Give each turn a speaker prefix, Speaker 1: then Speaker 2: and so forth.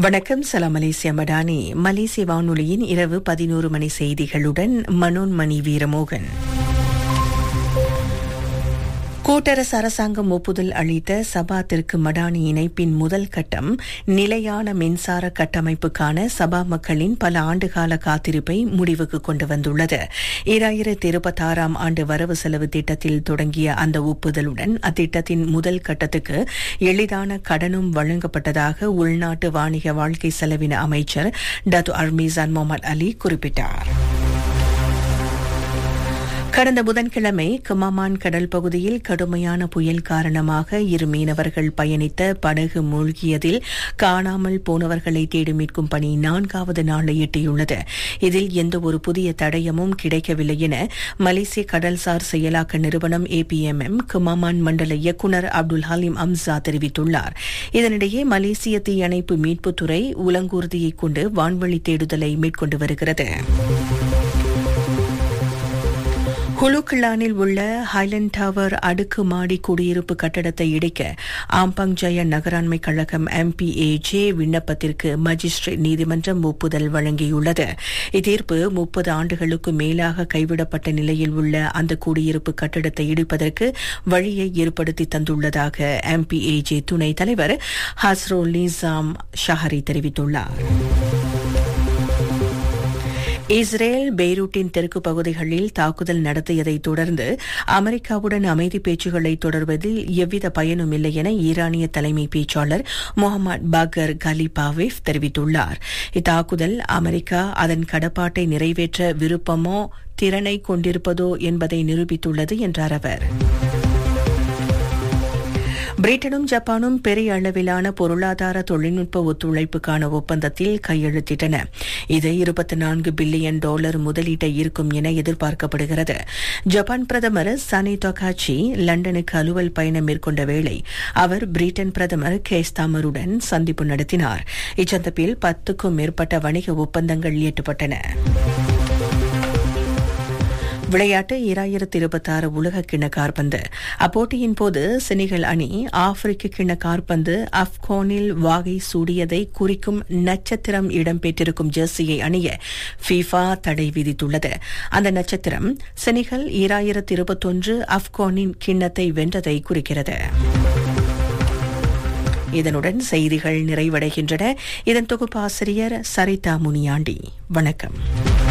Speaker 1: வணக்கம் சலாம் மலேசியா மடானி மலேசிய வானொலியின் இரவு பதினோரு மணி செய்திகளுடன் மனோன்மணி வீரமோகன் கூட்டரசு அரசாங்கம் ஒப்புதல் அளித்த சபாத்திற்கு மடானி இணைப்பின் முதல் கட்டம் நிலையான மின்சார கட்டமைப்புக்கான சபா மக்களின் பல ஆண்டுகால காத்திருப்பை முடிவுக்கு கொண்டு வந்துள்ளது ஈராயிரத்தி இருபத்தாறாம் ஆண்டு வரவு செலவு திட்டத்தில் தொடங்கிய அந்த ஒப்புதலுடன் அத்திட்டத்தின் முதல் கட்டத்துக்கு எளிதான கடனும் வழங்கப்பட்டதாக உள்நாட்டு வாணிக வாழ்க்கை செலவின அமைச்சர் டத்து அர்மீசான் முகமது அலி குறிப்பிட்டார் கடந்த புதன்கிழமை கமாமான் கடல் பகுதியில் கடுமையான புயல் காரணமாக இரு மீனவர்கள் பயணித்த படகு மூழ்கியதில் காணாமல் போனவர்களை தேடி மீட்கும் பணி நான்காவது நாளை எட்டியுள்ளது இதில் எந்த ஒரு புதிய தடயமும் கிடைக்கவில்லை என மலேசிய கடல்சார் செயலாக்க நிறுவனம் ஏபிஎம்எம் குமாமான் மண்டல இயக்குநர் அப்துல் ஹலீம் அம்சா தெரிவித்துள்ளார் இதனிடையே மலேசிய தீயணைப்பு மீட்புத்துறை உலங்கூர்தியைக் கொண்டு வான்வழி தேடுதலை மேற்கொண்டு வருகிறது குழுக்கிளானில் உள்ள ஹைலண்ட் டவர் அடுக்கு மாடி குடியிருப்பு கட்டடத்தை இடிக்க ஆம்பங் ஜய நகராண்மை கழகம் எம்பிஏஜே விண்ணப்பத்திற்கு மஜிஸ்ட்ரேட் நீதிமன்றம் ஒப்புதல் வழங்கியுள்ளது இத்தீர்ப்பு முப்பது ஆண்டுகளுக்கு மேலாக கைவிடப்பட்ட நிலையில் உள்ள அந்த குடியிருப்பு கட்டடத்தை இடிப்பதற்கு வழியை ஏற்படுத்தி தந்துள்ளதாக எம்பிஏஜே துணைத் தலைவர் ஹஸ்ரோ நிசாம் ஷஹரி தெரிவித்துள்ளார் இஸ்ரேல் பெய்ரூட்டின் தெற்கு பகுதிகளில் தாக்குதல் நடத்தியதை தொடர்ந்து அமெரிக்காவுடன் அமைதி பேச்சுக்களை தொடர்வதில் எவ்வித பயனும் இல்லை என ஈரானிய தலைமை பேச்சாளர் முகமது பகர் கலிபாவிஃப் தெரிவித்துள்ளார் இத்தாக்குதல் அமெரிக்கா அதன் கடப்பாட்டை நிறைவேற்ற விருப்பமோ திறனை கொண்டிருப்பதோ என்பதை நிரூபித்துள்ளது என்றார் அவர் பிரிட்டனும் ஜப்பானும் பெரிய அளவிலான பொருளாதார தொழில்நுட்ப ஒத்துழைப்புக்கான ஒப்பந்தத்தில் கையெழுத்திட்டன இது இருபத்தி நான்கு பில்லியன் டாலர் முதலீட்டை இருக்கும் என எதிர்பார்க்கப்படுகிறது ஜப்பான் பிரதமர் சனி தொகாச்சி லண்டனுக்கு அலுவல் பயணம் மேற்கொண்ட வேளை அவர் பிரிட்டன் பிரதமர் கேஸ் தாமருடன் சந்திப்பு நடத்தினார் இச்சந்திப்பில் பத்துக்கும் மேற்பட்ட வணிக ஒப்பந்தங்கள் எட்டப்பட்டன விளையாட்டு இராயிரத்தி இருபத்தி ஆறு உலக கிண்ண கார்பந்து அப்போட்டியின் போது செனிகல் அணி ஆப்பிரிக்க கிண்ண கார்பந்து அப்கோனில் வாகை சூடியதை குறிக்கும் நட்சத்திரம் இடம்பெற்றிருக்கும் ஜெர்சியை அணிய ஃபீஃபா தடை விதித்துள்ளது அந்த நட்சத்திரம் செனிகல் ஈராயிரத்தி இருபத்தொன்று அப்கோனின் கிண்ணத்தை வென்றதை குறிக்கிறது இதனுடன் செய்திகள் நிறைவடைகின்றன இதன் தொகுப்பாசிரியர் சரிதா முனியாண்டி வணக்கம்